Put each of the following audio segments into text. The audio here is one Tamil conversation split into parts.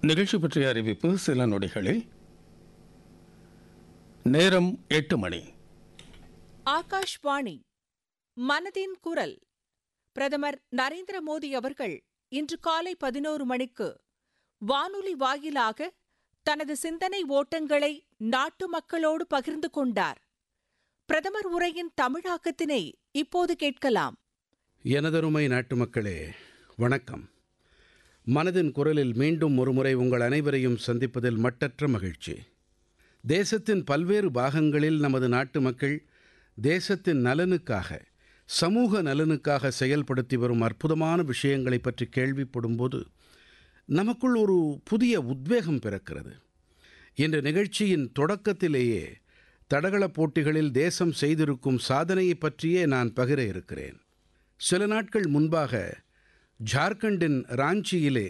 நிகழ்ச்சி பற்றிய அறிவிப்பு சில நொடிகளில் நேரம் எட்டு மணி ஆகாஷ்வாணி மனதின் குரல் பிரதமர் நரேந்திர மோடி அவர்கள் இன்று காலை பதினோரு மணிக்கு வானொலி வாயிலாக தனது சிந்தனை ஓட்டங்களை நாட்டு மக்களோடு பகிர்ந்து கொண்டார் பிரதமர் உரையின் தமிழாக்கத்தினை இப்போது கேட்கலாம் எனதருமை நாட்டு மக்களே வணக்கம் மனதின் குரலில் மீண்டும் ஒருமுறை உங்கள் அனைவரையும் சந்திப்பதில் மட்டற்ற மகிழ்ச்சி தேசத்தின் பல்வேறு பாகங்களில் நமது நாட்டு மக்கள் தேசத்தின் நலனுக்காக சமூக நலனுக்காக செயல்படுத்தி வரும் அற்புதமான விஷயங்களை பற்றி கேள்விப்படும்போது நமக்குள் ஒரு புதிய உத்வேகம் பிறக்கிறது இன்று நிகழ்ச்சியின் தொடக்கத்திலேயே தடகளப் போட்டிகளில் தேசம் செய்திருக்கும் சாதனையை பற்றியே நான் பகிர இருக்கிறேன் சில நாட்கள் முன்பாக ஜார்க்கண்டின் ராஞ்சியிலே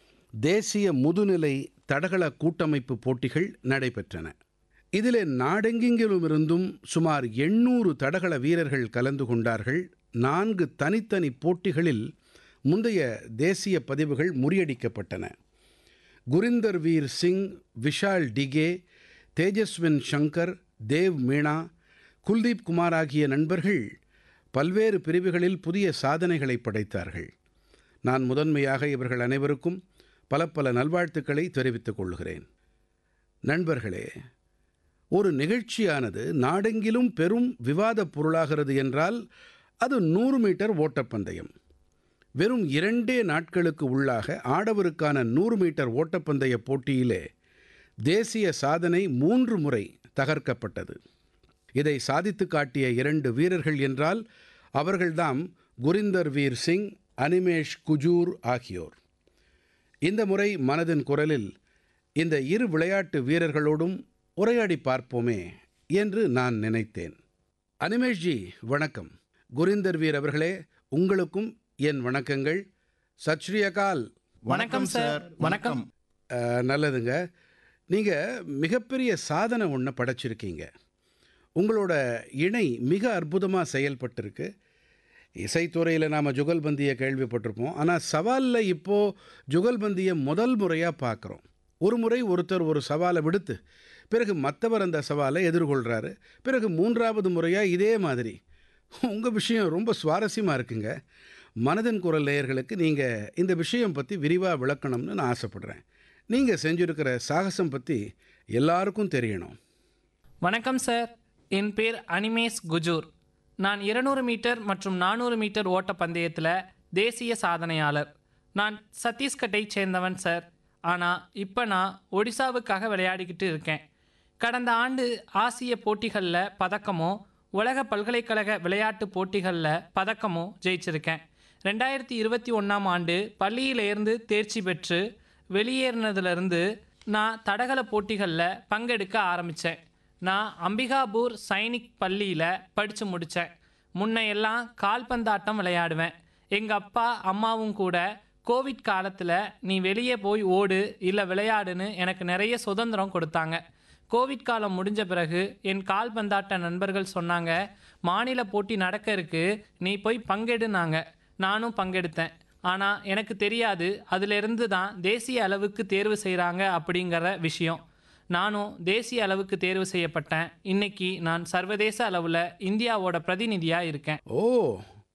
தேசிய முதுநிலை தடகள கூட்டமைப்பு போட்டிகள் நடைபெற்றன இதிலே நாடெங்கிலுமிருந்தும் சுமார் எண்ணூறு தடகள வீரர்கள் கலந்து கொண்டார்கள் நான்கு தனித்தனி போட்டிகளில் முந்தைய தேசிய பதிவுகள் முறியடிக்கப்பட்டன குரிந்தர் வீர் சிங் விஷால் டிகே தேஜஸ்வின் சங்கர் தேவ் மீனா குல்தீப் குமார் ஆகிய நண்பர்கள் பல்வேறு பிரிவுகளில் புதிய சாதனைகளை படைத்தார்கள் நான் முதன்மையாக இவர்கள் அனைவருக்கும் பல பல நல்வாழ்த்துக்களை தெரிவித்துக் கொள்கிறேன் நண்பர்களே ஒரு நிகழ்ச்சியானது நாடெங்கிலும் பெரும் விவாதப் பொருளாகிறது என்றால் அது நூறு மீட்டர் ஓட்டப்பந்தயம் வெறும் இரண்டே நாட்களுக்கு உள்ளாக ஆடவருக்கான நூறு மீட்டர் ஓட்டப்பந்தய போட்டியிலே தேசிய சாதனை மூன்று முறை தகர்க்கப்பட்டது இதை சாதித்து காட்டிய இரண்டு வீரர்கள் என்றால் அவர்கள்தாம் குரிந்தர் வீர் சிங் அனிமேஷ் குஜூர் ஆகியோர் இந்த முறை மனதின் குரலில் இந்த இரு விளையாட்டு வீரர்களோடும் உரையாடி பார்ப்போமே என்று நான் நினைத்தேன் அனிமேஷ்ஜி வணக்கம் குரிந்தர் வீர் அவர்களே உங்களுக்கும் என் வணக்கங்கள் சத் ஸ்ரீ அகால் வணக்கம் சார் வணக்கம் அஹ், நல்லதுங்க நீங்கள் மிகப்பெரிய சாதனை ஒன்று படைச்சிருக்கீங்க உங்களோட இணை மிக அற்புதமாக செயல்பட்டிருக்கு இசைத்துறையில் நாம் ஜுகல்பந்தியை கேள்விப்பட்டிருப்போம் ஆனால் சவாலில் இப்போது ஜுகல்பந்தியை முதல் முறையாக பார்க்குறோம் ஒரு முறை ஒருத்தர் ஒரு சவாலை விடுத்து பிறகு மற்றவர் அந்த சவாலை எதிர்கொள்கிறாரு பிறகு மூன்றாவது முறையாக இதே மாதிரி உங்கள் விஷயம் ரொம்ப சுவாரஸ்யமாக இருக்குங்க மனதின் குரல் நேயர்களுக்கு நீங்கள் இந்த விஷயம் பற்றி விரிவாக விளக்கணும்னு நான் ஆசைப்படுறேன் நீங்கள் செஞ்சுருக்கிற சாகசம் பற்றி எல்லாருக்கும் தெரியணும் வணக்கம் சார் என் பேர் அனிமேஷ் குஜூர் நான் 200 மீட்டர் மற்றும் நானூறு மீட்டர் ஓட்ட பந்தயத்தில் தேசிய சாதனையாளர் நான் சத்தீஸ்கட்டைச் சேர்ந்தவன் சார் ஆனால் இப்போ நான் ஒடிசாவுக்காக விளையாடிக்கிட்டு இருக்கேன் கடந்த ஆண்டு ஆசிய போட்டிகளில் பதக்கமோ உலக பல்கலைக்கழக விளையாட்டு போட்டிகளில் பதக்கமோ ஜெயிச்சிருக்கேன் ரெண்டாயிரத்தி இருபத்தி ஒன்றாம் ஆண்டு பள்ளியிலேருந்து தேர்ச்சி பெற்று வெளியேறினதுலேருந்து நான் தடகள போட்டிகளில் பங்கெடுக்க ஆரம்பித்தேன் நான் அம்பிகாபூர் சைனிக் பள்ளியில் படித்து முடித்தேன் முன்னையெல்லாம் கால்பந்தாட்டம் விளையாடுவேன் எங்கள் அப்பா அம்மாவும் கூட கோவிட் காலத்தில் நீ வெளியே போய் ஓடு இல்லை விளையாடுன்னு எனக்கு நிறைய சுதந்திரம் கொடுத்தாங்க கோவிட் காலம் முடிஞ்ச பிறகு என் கால்பந்தாட்ட நண்பர்கள் சொன்னாங்க மாநில போட்டி நடக்க இருக்கு நீ போய் பங்கெடுனாங்க நானும் பங்கெடுத்தேன் ஆனால் எனக்கு தெரியாது அதிலிருந்து தான் தேசிய அளவுக்கு தேர்வு செய்கிறாங்க அப்படிங்கிற விஷயம் நானும் தேசிய அளவுக்கு தேர்வு செய்யப்பட்டேன் இன்னைக்கு நான் சர்வதேச அளவில் இந்தியாவோட பிரதிநிதியாக இருக்கேன் ஓ